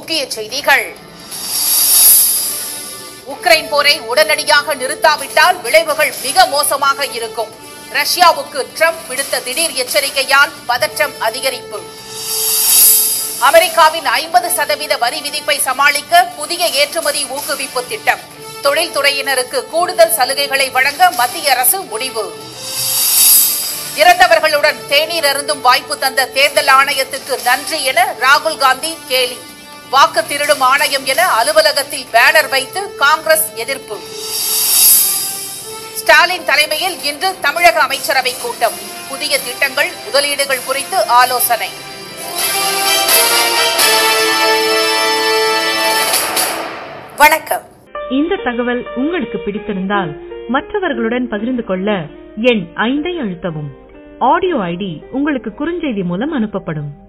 முக்கிய செய்திகள் உக்ரைன் போரை உடனடியாக நிறுத்தாவிட்டால் விளைவுகள் மிக மோசமாக இருக்கும் ரஷ்யாவுக்கு ட்ரம்ப் விடுத்த திடீர் எச்சரிக்கையால் பதற்றம் அதிகரிப்பு அமெரிக்காவின் ஐம்பது சதவீத வரி விதிப்பை சமாளிக்க புதிய ஏற்றுமதி ஊக்குவிப்பு திட்டம் தொழில்துறையினருக்கு கூடுதல் சலுகைகளை வழங்க மத்திய அரசு முடிவு இறந்தவர்களுடன் தேநீர் அருந்தும் வாய்ப்பு தந்த தேர்தல் ஆணையத்துக்கு நன்றி என ராகுல் காந்தி கேலி வாக்கு திருடும் ஆணையம் என அலுவலகத்தில் பேனர் வைத்து காங்கிரஸ் எதிர்ப்பு ஸ்டாலின் தலைமையில் இன்று தமிழக அமைச்சரவை கூட்டம் புதிய திட்டங்கள் முதலீடுகள் குறித்து ஆலோசனை வணக்கம் இந்த தகவல் உங்களுக்கு பிடித்திருந்தால் மற்றவர்களுடன் பகிர்ந்து கொள்ள எண் ஐந்தை அழுத்தவும் ஆடியோ ஐடி உங்களுக்கு குறுஞ்செய்தி மூலம் அனுப்பப்படும்